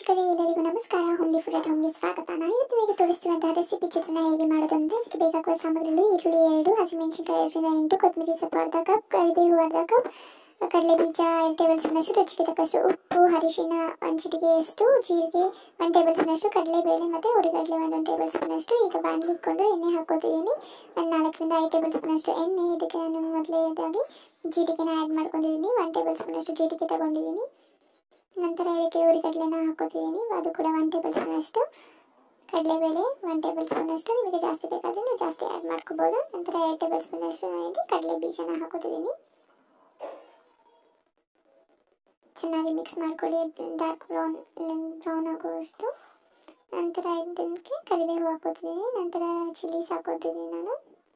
ವೀಕ್ಷಕರೇ ಎಲ್ಲರಿಗೂ ನಮಸ್ಕಾರ ಹೋಮ್ಲಿ ಫುಡ್ ಅಟ್ ಹೋಮ್ಲಿ ಸ್ವಾಗತ ನಾನು ಇವತ್ತು ನಿಮಗೆ ತೋರಿಸ್ತಿರುವಂತಹ ರೆಸಿಪಿ ಚಿತ್ರಣ ಹೇಗೆ ಮಾಡೋದು ಅಂದರೆ ಇದಕ್ಕೆ ಬೇಕಾಗುವ ಸಾಮಗ್ರಿಗಳು ಈರುಳ್ಳಿ ಎರಡು ಹಸಿಮೆಣಸಿನಕಾಯಿ ಎರಡರಿಂದ ಎಂಟು ಕೊತ್ತಂಬರಿ ಸೊಪ್ಪು ಅರ್ಧ ಕಪ್ ಕರಿಬೇವು ಅರ್ಧ ಕಪ್ ಕಡಲೆ ಬೀಜ ಎರಡು ಟೇಬಲ್ ಸ್ಪೂನಷ್ಟು ರುಚಿಗೆ ತಕ್ಕಷ್ಟು ಉಪ್ಪು ಅರಿಶಿನ ಒಂದು ಚಿಟಿಗೆಯಷ್ಟು ಜೀರಿಗೆ ಒಂದು ಟೇಬಲ್ ಸ್ಪೂನಷ್ಟು ಕಡಲೆಬೇಳೆ ಮತ್ತು ಹುರಿಗಡಲೆ ಒಂದೊಂದು ಟೇಬಲ್ ಸ್ಪೂನಷ್ಟು ಈಗ ಬಾಣಲಿ ಇಟ್ಕೊಂಡು ಎಣ್ಣೆ ಹಾಕೋತಿದ್ದೀನಿ ಒಂದು ನಾಲ್ಕರಿಂದ ಐದು ಟೇಬಲ್ ಸ್ಪೂನಷ್ಟು ಎಣ್ಣೆ ಇದಕ್ಕೆ ನಾನು ಮೊದಲನೇದಾಗಿ ಜೀರಿಗೆನ ಆ್ಯಡ್ ಮಾಡ್ಕೊಂಡಿದ್ದೀನಿ ಒಂದು ಟೇಬಲ್ ಸ್ಪೂನಷ್ಟು ಜೀರಿಗೆ ತಗೊಂಡಿದ್ದೀನಿ ನಂತರ ಇದಕ್ಕೆ ಹುರಿಗಡಲೆನ ಹಾಕೋತಿದ್ದೀನಿ ಅದು ಕೂಡ ಒನ್ ಟೇಬಲ್ ಸ್ಪೂನಷ್ಟು ಕಡಲೆಬೇಳೆ ಒನ್ ಟೇಬಲ್ ಸ್ಪೂನಷ್ಟು ನಿಮಗೆ ಜಾಸ್ತಿ ಬೇಕಾದರೆ ನೀವು ಜಾಸ್ತಿ ಆ್ಯಡ್ ಮಾಡ್ಕೋಬೋದು ನಂತರ ಎರಡು ಟೇಬಲ್ ಸ್ಪೂನಷ್ಟು ನಾನಿಲ್ಲಿ ಕಡಲೆ ಬೀಜನ ಹಾಕೋತಿದ್ದೀನಿ ಚೆನ್ನಾಗಿ ಮಿಕ್ಸ್ ಮಾಡ್ಕೊಳ್ಳಿ ಡಾರ್ಕ್ ಬ್ರೌನ್ ಬ್ರೌನ್ ಆಗುವಷ್ಟು ನಂತರ ಇದಕ್ಕೆ ಕರಿಬೇವು ಹಾಕೋತಿದ್ದೀನಿ ನಂತರ ಚಿಲ್ಲೀಸ್ ಹಾಕೋತಿದ್ದೀನಿ ನಾನು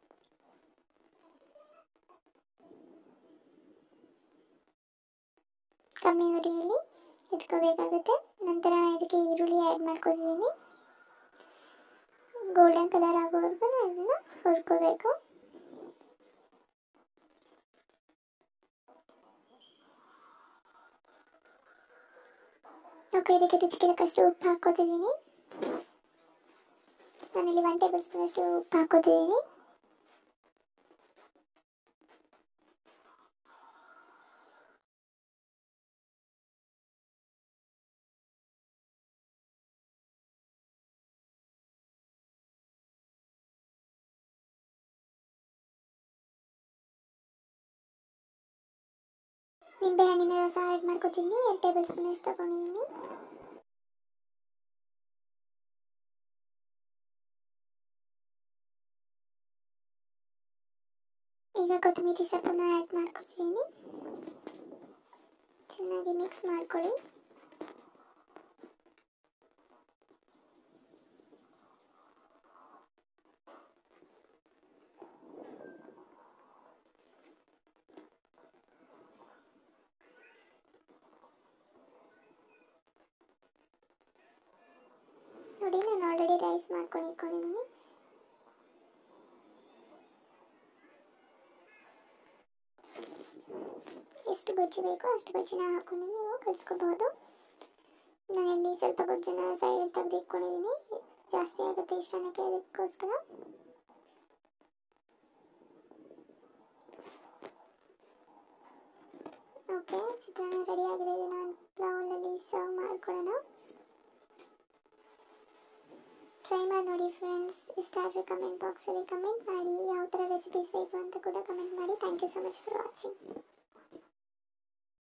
ಕಮ್ಮಿ ಉರಿಯಲ್ಲಿ ಇಟ್ಕೋಬೇಕಾಗುತ್ತೆ ನಂತರ ಇದಕ್ಕೆ ಈರುಳ್ಳಿ ಆ್ಯಡ್ ಮಾಡ್ಕೊತಿದ್ದೀನಿ ಗೋಲ್ಡನ್ ಕಲರ್ ಆಗೋವರೆಗೂ ಅದನ್ನು ಹುರ್ಕೋಬೇಕು ಓಕೆ ಇದಕ್ಕೆ ರುಚಿಗೆ ತಕ್ಕಷ್ಟು ಉಪ್ಪು ಹಾಕೋತಿದ್ದೀನಿ ನಾನಿಲ್ಲಿ ಒನ್ ಟೇಬಲ್ ಸ್ಪೂನಷ್ಟು ಉಪ್ಪು ಹಾಕೋತಿದ್ದೀನಿ ನಿಂಬೆ ಹಣ್ಣಿನ ರಸ ಆ್ಯಡ್ ಮಾಡ್ಕೊತೀನಿ ಎರಡು ಟೇಬಲ್ ಸ್ಪೂನ್ ಅಷ್ಟು ತಗೊಂಡಿದ್ದೀನಿ ಈಗ ಕೊತ್ತಂಬರಿ ಸೊಪ್ಪನ್ನ ಆ್ಯಡ್ ಮಾಡ್ಕೊತೀನಿ ಚೆನ್ನಾಗಿ ಮಿಕ್ಸ್ ಮಾಡ್ಕೊಳ್ಳಿ ನೋಡಿ ನಾನು ಆಲ್ರೆಡಿ ರೈಸ್ ಮಾಡ್ಕೊಂಡು ಇಟ್ಕೊಂಡಿದ್ದೀನಿ ಎಷ್ಟು ಗೊಜ್ಜು ಬೇಕೋ ಅಷ್ಟು ಗೊಜ್ಜನ್ನ ಹಾಕೊಂಡು ನೀವು ಕಲಿಸ್ಕೋಬಹುದು ನಾನಿಲ್ಲಿ ಸ್ವಲ್ಪ ಗೊಜ್ಜನ್ನ ಸೈಡ್ ತೆಗೆದು ಇಟ್ಕೊಂಡಿದ್ದೀನಿ ಜಾಸ್ತಿ ಆಗುತ್ತೆ ಇಷ್ಟ ಅನ್ನೋಕ್ಕೆ ಅದಕ್ಕೋಸ್ಕರ ಓಕೆ ಚಿತ್ರಾನ್ನ ರೆಡಿ ಆಗಿದೆ ಇದನ್ನು ಬೌಲಲ್ಲಿ ಸರ್ವ್ ಮಾಡ್ಕೊಳ್ಳೋಣ ಟ್ರೈ ಮಾಡಿ ನೋಡಿ ಫ್ರೆಂಡ್ಸ್ ಇಷ್ಟ ಆದರೆ ಕಮೆಂಟ್ ಬಾಕ್ಸಲ್ಲಿ ಕಮೆಂಟ್ ಮಾಡಿ ಯಾವ ಥರ ರೆಸಿಪೀಸ್ ಬೇಕು ಅಂತ ಕೂಡ ಕಮೆಂಟ್ ಮಾಡಿ thank you so much for watching